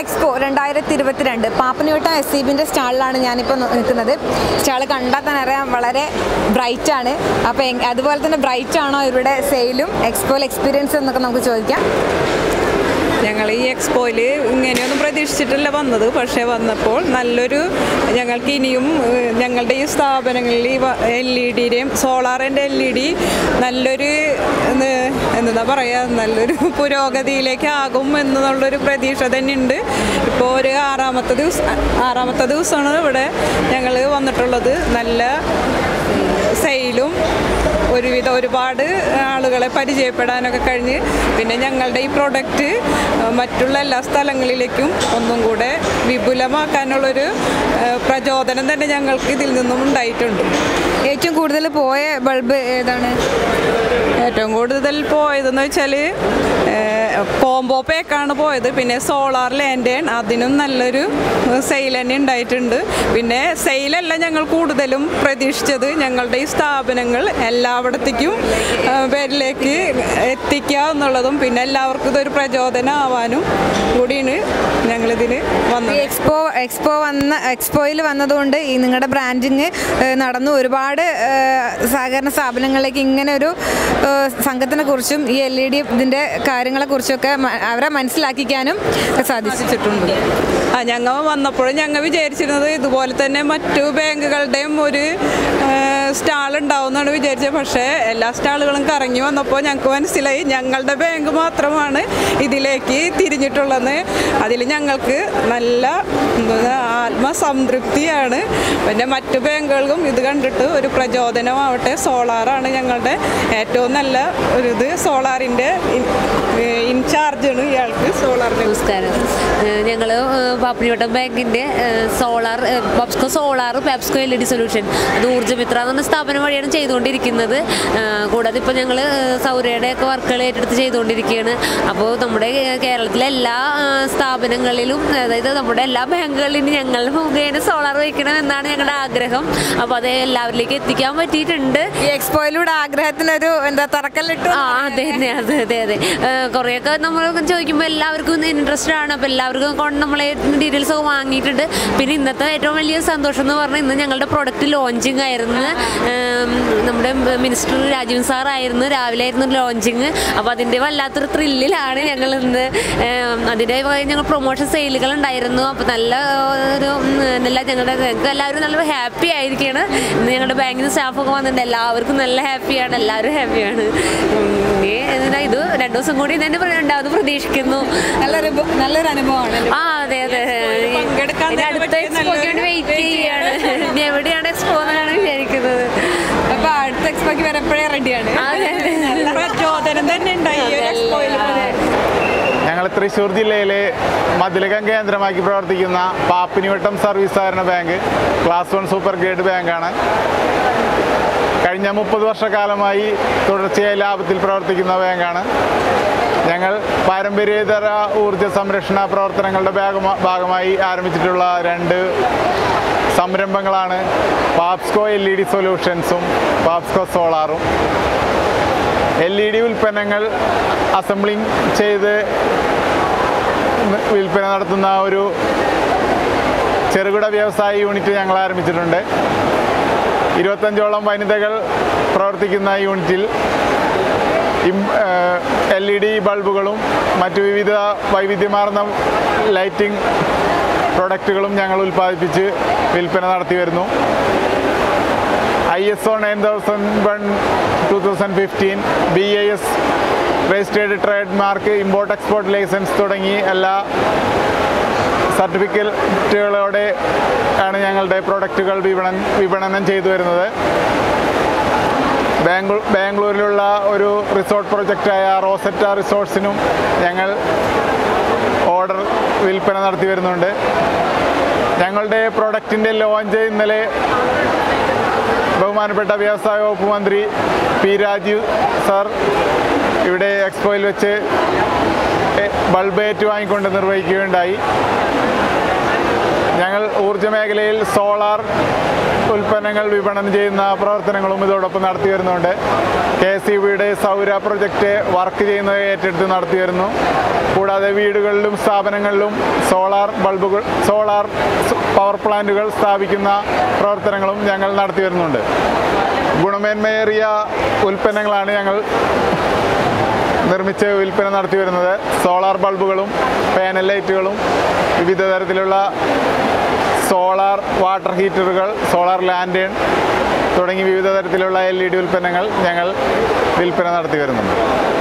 expo രണ്ടായിരത്തി ഇരുപത്തിരണ്ട് പാപ്പനയോട്ടം S C ബിൻ്റെ സ്റ്റാളിലാണ് ഞാനിപ്പോൾ നിൽക്കുന്നത് സ്റ്റാൾ കണ്ടാൽ തന്നെ അറിയാം വളരെ ബ്രൈറ്റ് ആണ് അപ്പോൾ അതുപോലെ തന്നെ ബ്രൈറ്റ് ആണോ ഇവരുടെ സെയിലും എക്സ്പോയിൽ എക്സ്പീരിയൻസ് എന്നൊക്കെ നമുക്ക് ചോദിക്കാം ഞങ്ങൾ ഈ എക്സ്പോയിൽ ഇങ്ങനെയൊന്നും പ്രതീക്ഷിച്ചിട്ടല്ല വന്നത് പക്ഷേ വന്നപ്പോൾ നല്ലൊരു ഞങ്ങൾക്ക് ഇനിയും ഏഹ്, ഞങ്ങളുടെ ഈ സ്ഥാപനങ്ങളിൽ ഈ എൽ ഇ ഡിയുടെയും സോളാറിൻ്റെ എൽ ഇ ഡി നല്ലൊരു ഇത് എന്താ പറയുക നല്ലൊരു പുരോഗതിയിലേക്ക് ആകും എന്നുള്ളൊരു പ്രതീക്ഷ തന്നെ ഉണ്ട് ഇപ്പോൾ ഒരു ആറാമത്തെ ദിവസം ആറാമത്തെ ദിവസമാണ് ഇവിടെ ഞങ്ങൾ വന്നിട്ടുള്ളത് നല്ല സെയിലും ഒരുവിധം ഒരുപാട് ആളുകളെ പരിചയപ്പെടാനൊക്കെ കഴിഞ്ഞ് പിന്നെ ഞങ്ങളുടെ ഈ പ്രൊഡക്റ്റ് മറ്റുള്ള എല്ലാ സ്ഥലങ്ങളിലേക്കും ഒന്നും കൂടെ വിപുലമാക്കാനുള്ളൊരു ഏഹ്, പ്രചോദനം തന്നെ ഞങ്ങൾക്ക് ഇതിൽ നിന്നും ഉണ്ടായിട്ടുണ്ട് ഏറ്റവും കൂടുതൽ പോയ ബൾബ് ഏതാണ് ഏറ്റവും കൂടുതൽ പോയതെന്ന് വെച്ചാൽ കോംബോ പേക്കാണ് പോയത് പിന്നെ സോളാർ ലാൻഡേൺ അതിനും നല്ലൊരു സെയിൽ തന്നെ ഉണ്ടായിട്ടുണ്ട് പിന്നെ സെയിലല്ല ഞങ്ങൾ കൂടുതലും പ്രതീക്ഷിച്ചത് ഞങ്ങളുടെ ഈ സ്ഥാപനങ്ങൾ എല്ലായിടത്തേക്കും ആ, പേരിലേക്ക് എത്തിക്കുക എന്നുള്ളതും പിന്നെ എല്ലാവർക്കും ഇതൊരു പ്രചോദനമാവാനും കൂടിയാണ് ഞങ്ങളിതിന് ഈ വന്നത് എക്സ്പോ എക്സ്പോ വന്ന എക്സ്പോയിൽ വന്നതുകൊണ്ട് ഈ നിങ്ങളുടെ ബ്രാൻഡിങ് നടന്നു ഒരുപാട് ഏഹ്, സഹകരണ സ്ഥാപനങ്ങളിലേക്ക് ഇങ്ങനെ ഒരു ഏഹ്, സംഘത്തിനെ കുറിച്ചും ഈ എൽ ഇ ഡി ഇതിൻ്റെ കാര്യങ്ങളെ കുറിച്ചൊക്കെ മ- അവരെ മനസ്സിലാക്കിക്കാനും സാധിച്ചു സാധിച്ചിട്ടുണ്ട് ആ ഞങ്ങൾ വന്നപ്പോൾ ഞങ്ങൾ വിചാരിച്ചിരുന്നത് ഇതുപോലെ തന്നെ മറ്റു ബാങ്കുകളുടെയും ഒരു സ്റ്റാൾ ഉണ്ടാവുമെന്നാണ് വിചാരിച്ചത് പക്ഷേ എല്ലാ സ്റ്റാളുകളും കറങ്ങി വന്നപ്പോൾ ഞങ്ങൾക്ക് മനസ്സിലായി ഞങ്ങളുടെ ബാങ്ക് മാത്രമാണ് ഇതിലേക്ക് തിരിഞ്ഞിട്ടുള്ളത് അതിൽ ഞങ്ങൾക്ക് നല്ല എന്താ, ആത്മസംതൃപ്തിയാണ് പിന്നെ മറ്റു ബാങ്കുകൾക്കും ഇത് കണ്ടിട്ട് ഒരു പ്രചോദനമാവട്ടെ സോളാറാണ് ഞങ്ങളുടെ ഏറ്റവും നല്ല ഒരു ഇത് സോളാറിൻ്റെ ഇൻചാർജാണ് ഇയാൾക്ക് സോളാറിൻ്റെ നമസ്കാരം ഞങ്ങൾ പാപ്പനിവട്ടം ബാങ്കിൻ്റെ solar Papsco solar Pepsco L E D solution അത് ഊർജ്ജമിത്ര എന്ന സ്ഥാപനം വഴിയാണ് ചെയ്തുകൊണ്ടിരിക്കുന്നത് ആ, കൂടാതെ ഇപ്പോൾ ഞങ്ങൾ സൗരയുടെ ഒക്കെ വർക്കുകൾ ഏറ്റെടുത്ത് ചെയ്തുകൊണ്ടിരിക്കുകയാണ് അപ്പോൾ നമ്മുടെ ഏഹ്, കേരളത്തിലെ എല്ലാ ആ, സ്ഥാപനങ്ങളിലും അതായത് നമ്മുടെ എല്ലാ ബാങ്കുകളിലും ഞങ്ങൾ മുഖേന സോളാർ വയ്ക്കണം എന്നാണ് ഞങ്ങളുടെ ആഗ്രഹം അപ്പോൾ അത് എല്ലാവരിലേക്ക് എത്തിക്കാൻ പറ്റിയിട്ടുണ്ട് ഈ എക്സ്പോയിലൂടെ ആഗ്രഹത്തിനൊരു എന്താ തറക്കല്ലിട്ടു ആ അതെ അതെ അതെ അതെ അതെ ഏഹ് കുറേയൊക്കെ നമ്മൾ ചോദിക്കുമ്പോൾ എല്ലാവർക്കും ഇൻട്രസ്റ്റഡ് ആണ് അപ്പോൾ എല്ലാവർക്കും കൊണ്ട് നമ്മളെ ഡീറ്റെയിൽസ് ഒക്കെ വാങ്ങിയിട്ടുണ്ട് പിന്നെ ഇന്നത്തെ ഏറ്റവും വലിയ സന്തോഷം എന്ന് പറഞ്ഞാൽ ഇന്ന് ഞങ്ങളുടെ പ്രൊഡക്റ്റ് ലോഞ്ചിങ് ആയിരുന്നു ഏം, നമ്മുടെ മിനിസ്റ്റർ രാജീവ് സാർ ആയിരുന്നു രാവിലെ ആയിരുന്നു ലോഞ്ചിങ് അപ്പോൾ അതിൻ്റെ വല്ലാത്തൊരു ത്രില്ലിലാണ് ഞങ്ങൾ ഇന്ന് ഏം, അതിൻ്റെ വക ഞങ്ങൾ പ്രൊമോഷൻ സെയിലുകൾ ഉണ്ടായിരുന്നു അപ്പോൾ നല്ല ഒരു ഉം, നല്ല ഞങ്ങളുടെ ഞങ്ങൾക്ക് എല്ലാവരും നല്ല ഹാപ്പി ആയിരിക്കുകയാണ് ഇന്ന് ഞങ്ങളുടെ ബാങ്കിൽ നിന്ന് സ്റ്റാഫൊക്കെ വന്നിട്ടുണ്ട് എല്ലാവർക്കും നല്ല ഹാപ്പിയാണ് എല്ലാവരും ഹാപ്പിയാണ് ഇനി എന്താ ഇത് രണ്ടു ദിവസം കൂടി തന്നെ ഉണ്ടാവുമെന്ന് പ്രതീക്ഷിക്കുന്നു നല്ലൊരു ബ- നല്ലൊരു അനുഭവമാണ് ആ അതെ അതെ പങ്കെടുക്കാൻ ഇനി തന്നെ അടുത്ത പറ്റിയ എക്സ്പോയ്ക്ക് വേണ്ടി നല്ലൊരു വെയിറ്റ് ചെയ്യാണ് ഇനി എവിടെയാണ് എക്സ്പോ എന്നാണ് വിചാരിക്കുന്നത് അപ്പൊ അടുത്ത എക്സ്പോക്ക് വരപ്പോഴേ റെഡിയാണ് അതെ അതെ നല്ല പ്രചോദനം തന്നെ ഉണ്ടായി ഈ ഒരു എക്സ്പോയിൽ ഞങ്ങൾ തൃശ്ശൂർ ജില്ലയിലെ മതിലകം കേന്ദ്രമാക്കി പ്രവർത്തിക്കുന്ന പാപ്പിനിവട്ടം സർവീസ് സഹകരണ bank class one super grade ബാങ്കാണ് കഴിഞ്ഞ മുപ്പത് വർഷക്കാലമായി തുടർച്ചയായി ലാഭത്തിൽ പ്രവർത്തിക്കുന്ന ബാങ്കാണ് ഞങ്ങൾ പാരമ്പര്യേതര ഊർജ്ജ സംരക്ഷണ പ്രവർത്തനങ്ങളുടെ ഭാഗമ- ഭാഗമായി ആരംഭിച്ചിട്ടുള്ള രണ്ട് സംരംഭങ്ങളാണ് പാപ്സ്കോ എൽ ഇ ഡി സൊല്യൂഷൻസും പാപ്സ്കോ സോളാറും എൽ ഇ ഡി ഉൽപ്പന്നങ്ങൾ അസംബ്ലിംഗ് ചെയ്ത് വിൽപ്പന നടത്തുന്ന ഒരു ചെറുകിട വ്യവസായ യൂണിറ്റ് ഞങ്ങൾ ആരംഭിച്ചിട്ടുണ്ട് ഇരുപത്തഞ്ചോളം വനിതകൾ പ്രവർത്തിക്കുന്ന യൂണിറ്റിൽ എൽ ഇ ഡി ബൾബുകളും മറ്റു വിവിധ വൈവിധ്യമാർന്ന ലൈറ്റിംഗ് പ്രൊഡക്റ്റുകളും ഞങ്ങൾ ഉൽപ്പാദിപ്പിച്ച് വിൽപ്പന നടത്തി വരുന്നു I S O nine thousand one two thousand fifteen B I S registered trade mark import export licence തുടങ്ങി എല്ലാ സർട്ടിഫിക്കറ്റുകളോടെ ആണ് ഞങ്ങളുടെ പ്രൊഡക്റ്റുകൾ വിപണൻ വിപണനം ചെയ്തു വരുന്നത് ബാംഗ്ലൂ ബാംഗ്ലൂരിലുള്ള ഒരു റിസോർട്ട് പ്രൊജക്റ്റായ റോസറ്റ റിസോർട്സിനും ഞങ്ങൾ ഓർഡർ വിൽപ്പന നടത്തി വരുന്നുണ്ട് ഞങ്ങളുടെ പ്രൊഡക്റ്റിൻ്റെ ലോഞ്ച് ഇന്നലെ ബഹുമാനപ്പെട്ട വ്യവസായ വകുപ്പ് മന്ത്രി പി രാജീവ് സാർ ഇവിടെ എക്സ്പോയിൽ വെച്ച് എ- ബൾബ് ഏറ്റുവാങ്ങിക്കൊണ്ട് നിർവഹിക്കുകയുണ്ടായി ഞങ്ങൾ ഊർജ്ജ മേഖലയിൽ സോളാർ ഉൽപ്പന്നങ്ങൾ വിപണനം ചെയ്യുന്ന പ്രവർത്തനങ്ങളും ഇതോടൊപ്പം നടത്തി വരുന്നുണ്ട് കെ എസ് ഇ ബിയുടെ സൗര പ്രൊജക്റ്റ് വർക്ക് ചെയ്യുന്നത് ഏറ്റെടുത്ത് നടത്തി വരുന്നു കൂടാതെ വീടുകളിലും സ്ഥാപനങ്ങളിലും സോളാർ ബൾബുകൾ സോളാർ പവർ പ്ലാന്റുകൾ സ്ഥാപിക്കുന്ന പ്രവർത്തനങ്ങളും ഞങ്ങൾ നടത്തി വരുന്നുണ്ട് ഗുണമേന്മയേറിയ ഉൽപ്പന്നങ്ങളാണ് ഞങ്ങൾ നിർമ്മിച്ച് വിൽപ്പന നടത്തി വരുന്നത് സോളാർ ബൾബുകളും പാനൽ ലൈറ്റുകളും വിവിധ തരത്തിലുള്ള സോളാർ വാട്ടർ ഹീറ്ററുകൾ സോളാർ ലാൻഡേൺ തുടങ്ങി വിവിധ തരത്തിലുള്ള എൽ ഇ ഡി ഉൽപ്പന്നങ്ങൾ ഞങ്ങൾ വിൽപ്പന നടത്തി വരുന്നുണ്ട്